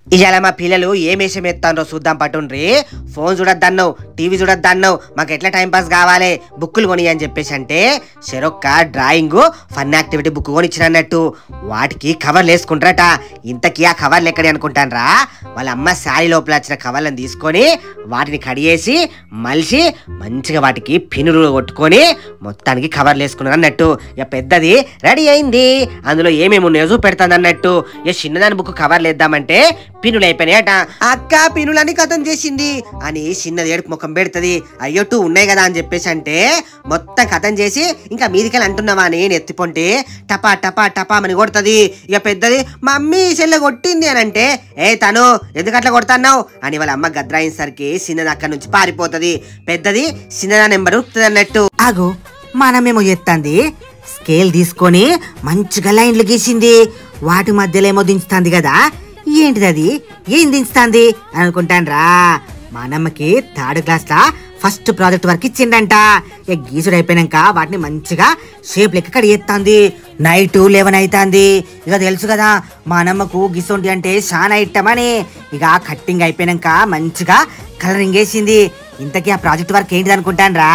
ఇవాళ మా పిల్లలు ఏం వేషం ఎత్తానో చూద్దాం పట్టుండ్రి ఫోన్ చూడొద్దన్నావు టీవీ చూడొద్దన్నావు మాకు ఎట్లా టైం పాస్ కావాలి బుక్కులు కొని అని చెప్పేసి అంటే చెరొక్క డ్రాయింగ్ ఫన్ యాక్టివిటీ బుక్ కొనిచ్చిన అన్నట్టు వాటికి కవర్లు వేసుకుంటారట ఇంతకీ ఆ కవర్లు ఎక్కడి అనుకుంటానరా వాళ్ళ అమ్మ శారీ లోపల వచ్చిన కవర్లను తీసుకొని వాటిని కడిగేసి మలిసి మంచిగా వాటికి పినులు కొట్టుకొని మొత్తానికి కవర్లు వేసుకున్నారు అన్నట్టు ఇక పెద్దది రెడీ అయింది అందులో ఏమేమి ఉన్నాయో చూపెడతాను అన్నట్టు ఇక చిన్నదాని బుక్ కవర్లు వేద్దామంటే పినులు అయిపోయినాయట అక్క పినులని కథం చేసింది అని చిన్నది ఏడుపు ముఖం పెడుతుంది అయ్యో టూ ఉన్నాయి కదా అని చెప్పేసి అంటే మొత్తం కథం చేసి ఇంకా మీదికెళ్ళి అంటున్నావా అని నేను ఎత్తిపోంటే టపా టపా టపా అని కొడుతుంది ఇక పెద్దది మమ్మీ చెల్లె కొట్టింది అని అంటే ఏ తను ఎందుకు అట్లా కొడతాన్నావు అని వాళ్ళ అమ్మ గద్రాయినసరికి చిన్నది అక్కడి నుంచి పారిపోతుంది పెద్దది చిన్నదా నెంబర్ అన్నట్టు ఆగు మనమేమో ఎత్తంది స్కేల్ తీసుకొని మంచిగా లైన్లు గీసింది వాటి మధ్యలో ఏమో దించుతుంది కదా ఏంటిది అది ఏం దించుతుంది అని అనుకుంటాన్రా మా అన్నమ్మకి థర్డ్ క్లాస్ లా ఫస్ట్ ప్రాజెక్ట్ వర్క్ ఇచ్చిండంట ఇక గీసుడు అయిపోయినాక వాటిని మంచిగా షేప్ లెక్క కడిగేస్తుంది నైట్ లెవెన్ అవుతుంది ఇక తెలుసు కదా మా అన్నమ్మకు గిసొంటి అంటే చాలా ఇట్టమని ఇక కట్టింగ్ అయిపోయినాక మంచిగా కలరింగ్ వేసింది ఇంతకీ ఆ ప్రాజెక్ట్ వర్క్ ఏంటిది అనుకుంటాన్రా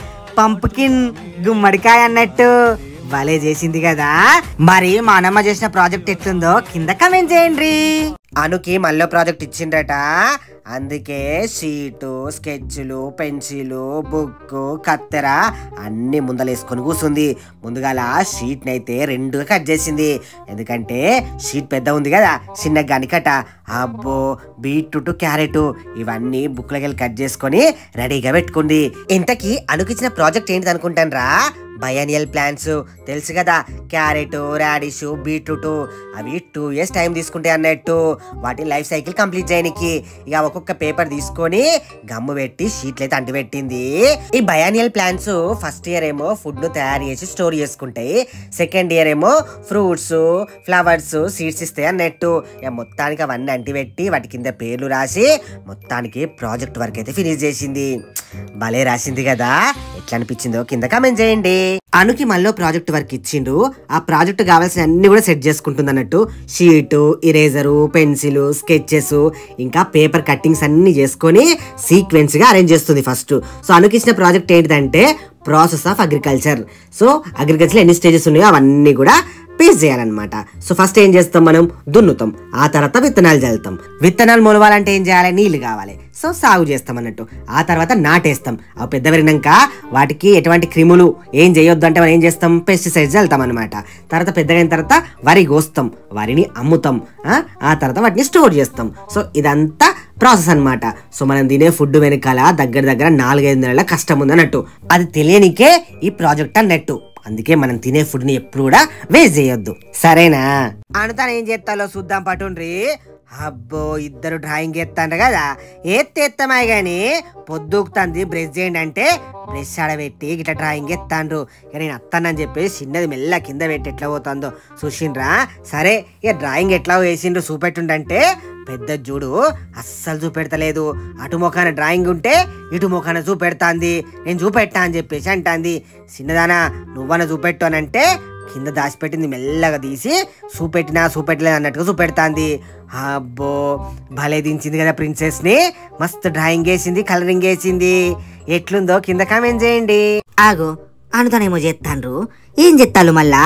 పంపుకిన్ గుమ్మడికాయ అన్నట్టు భలే చేసింది కదా మరి మా అన్నమ్మ చేసిన ప్రాజెక్ట్ ఎట్లుందో కింద కమెంట్ చేయండి అనుకి మళ్ళీ ప్రాజెక్ట్ ఇచ్చిండట అందుకే షీటు స్కెచ్లు పెన్సిలు బుక్ కత్తెర అన్ని ముందలేసుకొని కూర్చుంది ముందుగాల షీట్ని అయితే రెండుగా కట్ చేసింది ఎందుకంటే షీట్ పెద్ద ఉంది కదా చిన్న గనికట అబ్బో బీట్రూట్ క్యారెట్ ఇవన్నీ బుక్లకి వెళ్ళి కట్ చేసుకొని రెడీగా పెట్టుకుంది ఇంతకీ అనుకిచ్చిన ప్రాజెక్ట్ ఏంటిది అనుకుంటాను బయానియల్ ప్లాంట్స్ తెలుసు కదా క్యారెట్ రాడిష్ బీట్రూట్ అవి టూ ఇయర్స్ టైం తీసుకుంటాయి అన్నట్టు వాటి లైఫ్ సైకిల్ కంప్లీట్ చేయడానికి ఇక ఒక్కొక్క పేపర్ తీసుకొని గమ్ము పెట్టి షీట్లు అయితే అంటి పెట్టింది ఈ బయానియల్ ప్లాంట్స్ ఫస్ట్ ఇయర్ ఏమో ఫుడ్ ను తయారు చేసి స్టోర్ చేసుకుంటాయి సెకండ్ ఇయర్ ఏమో ఫ్రూట్స్ ఫ్లవర్స్ సీడ్స్ ఇస్తాయి అన్నట్టు ఇక మొత్తానికి అవన్నీ అంటి పెట్టి వాటి కింద పేర్లు రాసి మొత్తానికి ప్రాజెక్ట్ వర్క్ అయితే ఫినిష్ చేసింది భలే రాసింది కదా ఎట్లా అనిపించిందో కింద కామెంట్ చేయండి అనుకి మళ్ళీ ప్రాజెక్ట్ వర్క్ ఇచ్చిండు ఆ ప్రాజెక్ట్ కావాల్సిన అన్ని కూడా సెట్ చేసుకుంటుంది అన్నట్టు షీటు ఇరేజరు పెన్సిల్ స్కెచెస్ ఇంకా పేపర్ కట్టింగ్స్ అన్ని చేసుకొని సీక్వెన్స్ గా అరేంజ్ చేస్తుంది ఫస్ట్ సో అనుకి ఇచ్చిన ప్రాజెక్ట్ ఏంటిదంటే process of agriculture so agriculture ఎన్ని స్టేజెస్ ఉన్నాయో అవన్నీ కూడా పేస్ చేయాలన్నమాట సో ఫస్ట్ ఏం చేస్తాం మనం దున్నుతాం ఆ తర్వాత విత్తనాలు చల్లుతాం విత్తనాలు మొలవాలంటే ఏం చేయాలి నీళ్లు కావాలి సో సాగు చేస్తాం అన్నట్టు ఆ తర్వాత నాటేస్తాం అవి పెద్ద పెరిగినాక వాటికి ఎటువంటి క్రిములు ఏం చేయొద్దు అంటే మనం ఏం చేస్తాం పెస్టిసైడ్స్ చల్లుతాం అనమాట తర్వాత పెద్దగైన తర్వాత వరి కోస్తాం వరిని అమ్ముతాం ఆ? ఆ తర్వాత వాటిని స్టోర్ చేస్తాం సో ఇదంతా ప్రాసెస్ అన్నమాట సో మనం తినే ఫుడ్ వెనకాల దగ్గర దగ్గర నాలుగైదు నెలల కష్టం ఉంది అన్నట్టు అది తెలియనికే ఈ ప్రాజెక్ట్ అన్నట్టు అందుకే మనం తినే ఫుడ్ ని ఎప్పుడు కూడా వేస్ట్ చేయొద్దు సరేనా అనుతాను ఏం చేస్తాలో చూద్దాం పటుండ్రి అబ్బో ఇద్దరు డ్రాయింగ్ ఎత్తాండ్రు కదా ఎత్తి ఎత్తమాయి గాని పొద్దుకుతుంది బ్రష్ చేయండి అంటే బ్రష్ ఆడబెట్టి ఇట్లా డ్రాయింగ్ ఎత్తాండ్రు ఇక నేను అత్తానని చెప్పి చిన్నది మెల్ల కింద పెట్టి ఎట్లా పోతుందో చూసిండ్రా సరే ఇక డ్రాయింగ్ ఎట్లా వేసిండ్రు చూపెట్టుండంటే పెద్ద చూడు అస్సలు చూపెడతలేదు అటు మొఖాన డ్రాయింగ్ ఉంటే ఇటు మొఖాన చూపెడతాంది నేను చూపెట్టా అని చెప్పేసి అంటాంది చిన్నదానా నువ్వన చూపెట్టు అని అంటే కింద దాచిపెట్టింది మెల్లగా తీసి చూపెట్టినా చూపెట్టలేదు అన్నట్టుగా చూపెడతాంది అబ్బో భలే దించింది కదా ప్రిన్సెస్ ని మస్తు డ్రాయింగ్ వేసింది కలరింగ్ వేసింది ఎట్లుందో కింద కామెంట్ చేయండి ఆగు అనుతానేమో చేస్తాండ్రు ఏం చెత్తాలు మళ్ళా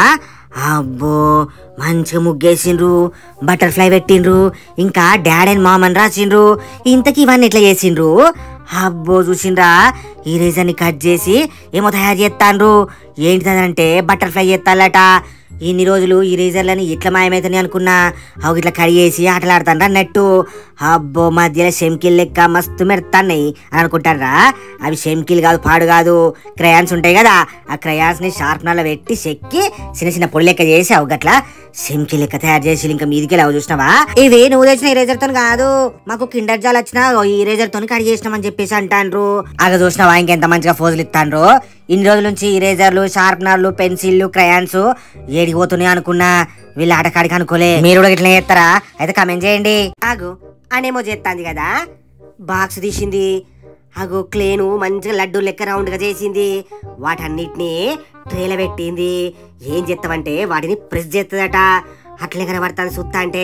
అబ్బో మంచిగా ముగ్గేసిండ్రు బటర్ఫ్లై పెట్టిండ్రు ఇంకా డాడ్ అండ్ మామ్ అని రాసిండ్రు ఇంతకీ ఇవన్నీ ఎట్లా చేసిండ్రు అబ్బో చూసిండ్రా ఈ ని కట్ చేసి ఏమో తయారు చేస్తాండ్రు ఏంటిదంటే బటర్ఫ్లై చేస్తాలట ఇన్ని రోజులు ఈ రేజర్లని ఇట్లా మాయమైతని అనుకున్నా అవి ఇట్లా కడిగేసి ఆటలాడుతాండ్రు అన్నట్టు అబ్బో మధ్యలో షెమ్కిల్ లెక్క మస్తు మెరుతున్నాయి అని అనుకుంటారా అవి షెమ్కిల్ కాదు పాడు కాదు క్రయాన్స్ ఉంటాయి కదా ఆ క్రయాన్స్ ని షార్ప్నర్లో పెట్టి చెక్కి చిన్న చిన్న పొడి లెక్క చేసి అవి గట్లా షెమ్కిల్ లెక్క తయారు చేసి ఇంకా మీదికి అవి చూసినావా ఇవి నువ్వు తెచ్చిన ఇరేజర్ తో కాదు మాకు కిండర్ జాల్ వచ్చిన ఈ ఇరేజర్ తో కడిగేసినామని చెప్పేసి అంటాండ్రు అగ చూసినావా ఇంకెంత మంచిగా ఫోజులు ఇస్తాండ్రు ఇన్ని రోజుల నుంచి ఇరేజర్లు షార్ప్నర్లు పెన్సిల్లు క్రయాన్స్ ఏడికి పోతున్నాయి అనుకున్నా వీళ్ళు ఆటకాడికి అనుకోలే మీరు కూడా ఇట్లా చేస్తారా అయితే కమెంట్ చేయండి ఆగు అనేమో చేస్తాంది కదా బాక్స్ తీసింది అగో క్లేను మంచిగా లడ్డు లెక్క రౌండ్ గా చేసింది వాటన్నిటిని ట్రేలో పెట్టింది ఏం చేస్తామంటే వాటిని ప్రెస్ చేస్తుందట అట్లే కనబడుతుంది సుత్తా అంటే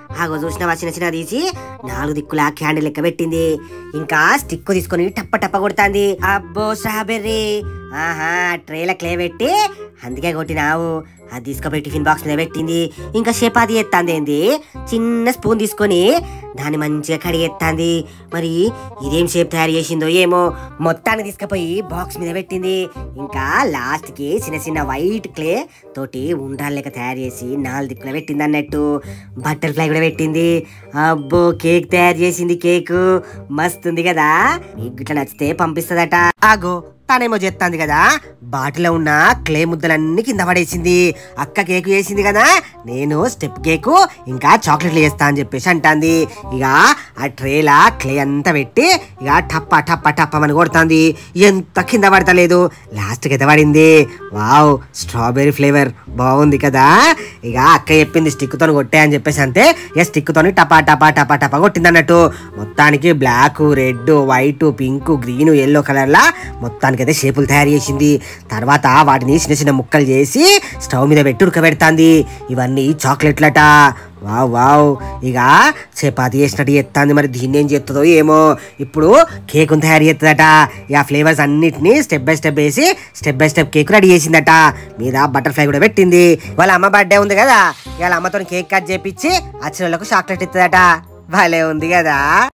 ఆగో చూసినవా చిన్న చిన్న తీసి నాలుగు దిక్కుల క్యాండిల్ లెక్క పెట్టింది ఇంకా స్టిక్ తీసుకొని టప్ప టప్ప కొడుతాంది అబ్బో స్ట్రాబెర్రీ ఆహా ట్రేల క్లే పెట్టి అందుకే కొట్టినావు అది తీసుకుపోయి టిఫిన్ బాక్స్ మీద పెట్టింది ఇంకా చపాతి ఎత్తాంది ఏంది చిన్న స్పూన్ తీసుకొని దాన్ని మంచిగా కడిగెత్తాంది మరి ఇదేం షేప్ తయారు చేసిందో ఏమో మొత్తాన్ని తీసుకుపోయి బాక్స్ మీద పెట్టింది ఇంకా లాస్ట్ కి చిన్న చిన్న వైట్ క్లే తోటి ఉండ్రాలు లెక్క తయారు చేసి నాలుగు దిక్కున పెట్టింది అన్నట్టు బటర్ ఫ్లై కూడా పెట్టింది అబ్బో కేక్ తయారు చేసింది కేక్ మస్తు ఉంది కదా మీకు ఇట్లా నచ్చితే పంపిస్తుందట ఆగో తానేమో చేస్తాంది కదా బాటిలో ఉన్న క్లే ముద్దలన్నీ కింద పడేసింది అక్క కేకు చేసింది కదా నేను స్టెప్ కేకు ఇంకా చాక్లెట్లు చేస్తా అని చెప్పేసి అంటాంది ఇక ఆ ట్రేలా క్లే అంతా పెట్టి ఇక టప్ప టప్ప టప్పమని కొడుతుంది ఎంత కింద పడతలేదు లాస్ట్కి అయితే పడింది వావ్ స్ట్రాబెర్రీ ఫ్లేవర్ బాగుంది కదా ఇక అక్క చెప్పింది స్టిక్తో కొట్టే అని చెప్పేసి అంతే ఇక స్టిక్తో టపా టపా టపా టపా కొట్టింది అన్నట్టు మొత్తానికి black red white pink green yellow కలర్లా మొత్తానికి అయితే షేపులు తయారు చేసింది తర్వాత వాటిని చిన్న చిన్న ముక్కలు చేసి స్టవ్ మీద పెట్టి ఉడకబెడుతుంది ఇవన్నీ చాక్లెట్లట వావ్ వావ్ ఇక చపాతి చేసినట్టు చేస్తుంది మరి దీన్ని ఏం చేస్తుందో ఏమో ఇప్పుడు కేక్ తయారు చేస్తుందట ఇక ఫ్లేవర్స్ అన్నిటిని స్టెప్ బై స్టెప్ వేసి step by step cake ready చేసిందట మీద బటర్ఫ్లై కూడా పెట్టింది వాళ్ళ అమ్మ బర్త్డే ఉంది కదా ఇవాళ అమ్మతో కేక్ కట్ చేపించి వచ్చిన వాళ్ళకు చాక్లెట్ ఇస్తుందట భలే ఉంది కదా